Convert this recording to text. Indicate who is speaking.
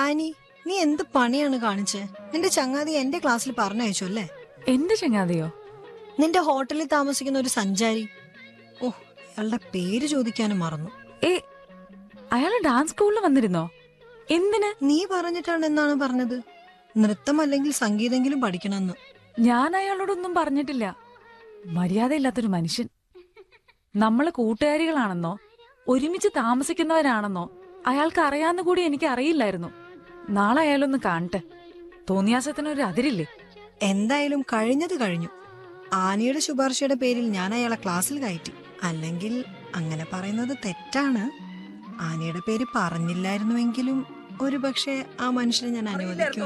Speaker 1: Annie നീ എന്ത് പണിയാണ് കാണിച്ചേ നിന്റെ ചങ്ങാതി എന്റെ ക്ലാസ്സിൽ പറഞ്ഞയച്ചു അല്ലേ
Speaker 2: എന്റെ ചങ്ങാതിയോ
Speaker 1: നിന്റെ ഹോട്ടലിൽ താമസിക്കുന്ന ഒരു സഞ്ചാരി ഓ അയാളുടെ പേര് ചോദിക്കാനും മറന്നു
Speaker 2: ഏ അയാള് ഡാൻസ് സ്കൂളിൽ വന്നിരുന്നോ എന്തിന്
Speaker 1: നീ പറഞ്ഞിട്ടാണ് എന്നാണ് പറഞ്ഞത് നൃത്തം അല്ലെങ്കിൽ സംഗീതെങ്കിലും പഠിക്കണമെന്ന്
Speaker 2: ഞാൻ അയാളോടൊന്നും പറഞ്ഞിട്ടില്ല മര്യാദയില്ലാത്തൊരു മനുഷ്യൻ നമ്മള് കൂട്ടുകാരികളാണെന്നോ ഒരുമിച്ച് താമസിക്കുന്നവരാണെന്നോ അയാൾക്ക് അറിയാവുന്ന കൂടി എനിക്ക് അറിയില്ലായിരുന്നു നാളെ അയാളൊന്ന് കാണട്ടെ തോന്നിയാസത്തിനൊരു അതിരില്ലേ
Speaker 1: എന്തായാലും കഴിഞ്ഞത് കഴിഞ്ഞു ആനിയുടെ ശുപാർശയുടെ പേരിൽ ഞാൻ അയാളെ ക്ലാസ്സിൽ കയറ്റി അല്ലെങ്കിൽ അങ്ങനെ പറയുന്നത് തെറ്റാണ് ആനിയുടെ പേര് പറഞ്ഞില്ലായിരുന്നുവെങ്കിലും ഒരുപക്ഷെ ആ മനുഷ്യനെ ഞാൻ അനുവദിക്കും